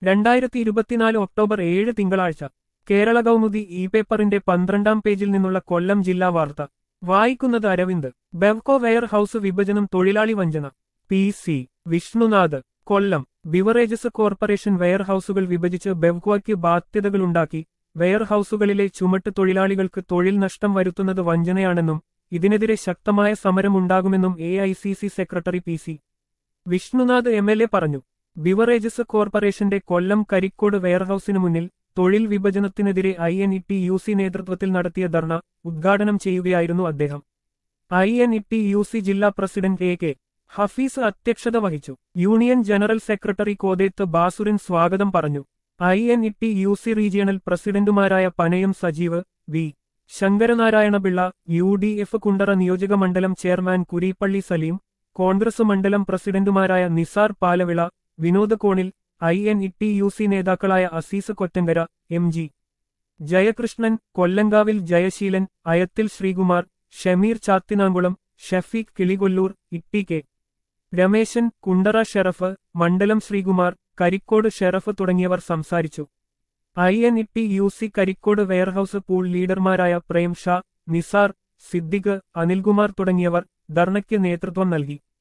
രണ്ടായിരത്തി ഇരുപത്തിനാല് ഒക്ടോബർ ഏഴ് തിങ്കളാഴ്ച കേരള കൗമുദി ഇ പേപ്പറിന്റെ പന്ത്രണ്ടാം പേജിൽ നിന്നുള്ള കൊല്ലം ജില്ലാ വാർത്ത വായിക്കുന്നത് അരവിന്ദ് ബെവ്കോ വെയർ ഹൌസ് വിഭജനം തൊഴിലാളി വഞ്ചന P C Vishnunath Kollam beverages corporation വെയർ ഹൌസുകൾ വിഭജിച്ച് ബെവ്കോയ്ക്ക് ബാധ്യതകളുണ്ടാക്കി വെയർ ഹൌസുകളിലെ ചുമട്ട് തൊഴിലാളികൾക്ക് തൊഴിൽ നഷ്ടം വരുത്തുന്നത് വഞ്ചനയാണെന്നും ഇതിനെതിരെ ശക്തമായ സമരമുണ്ടാകുമെന്നും A I C C secretary P C Vishnunath M L A പറഞ്ഞു ബിവറേജസ് കോർപ്പറേഷന്റെ കൊല്ലം കരിക്കോട് വെയർഹൌസിനു മുന്നിൽ തൊഴിൽ വിഭജനത്തിനെതിരെ I N E T U C നേതൃത്വത്തിൽ നടത്തിയ ധർണ ഉദ്ഘാടനം ചെയ്യുകയായിരുന്നു അദ്ദേഹം I N E T U C ജില്ലാ പ്രസിഡന്റ് എ കെ ഹഫീസ് അധ്യക്ഷത വഹിച്ചു യൂണിയൻ ജനറൽ സെക്രട്ടറി കോതേത്ത് ബാസുരൻ സ്വാഗതം പറഞ്ഞു I N E T U C regional പ്രസിഡന്റുമാരായ Panayam Sajeev V ശങ്കരനാരായണപിള്ള U D F Kundara നിയോജക മണ്ഡലം ചെയർമാൻ കുരീപ്പള്ളി സലീം കോൺഗ്രസ് മണ്ഡലം പ്രസിഡന്റുമാരായ നിസാർ പാലവിള വിനോദ് കോണിൽ I N E T U C നേതാക്കളായ അസീസ് കൊറ്റങ്കര എം ജി ജയകൃഷ്ണൻ കൊല്ലങ്കാവിൽ ജയശീലൻ അയത്തിൽ ശ്രീകുമാർ ഷമീർ ചാത്തിനാങ്കുളം ഷഫീഖ് കിളികൊല്ലൂർ ഇട്ടി കെ രമേശൻ കുണ്ടറ ഷെറഫ് മണ്ഡലം ശ്രീകുമാർ കരിക്കോട് ഷെറഫ് തുടങ്ങിയവർ സംസാരിച്ചു I N E T U C Karikode warehouse pool ലീഡർമാരായ Prem Shah Nisar Siddique Anilkumar തുടങ്ങിയവർ ധർണയ്ക്ക് നേതൃത്വം നൽകി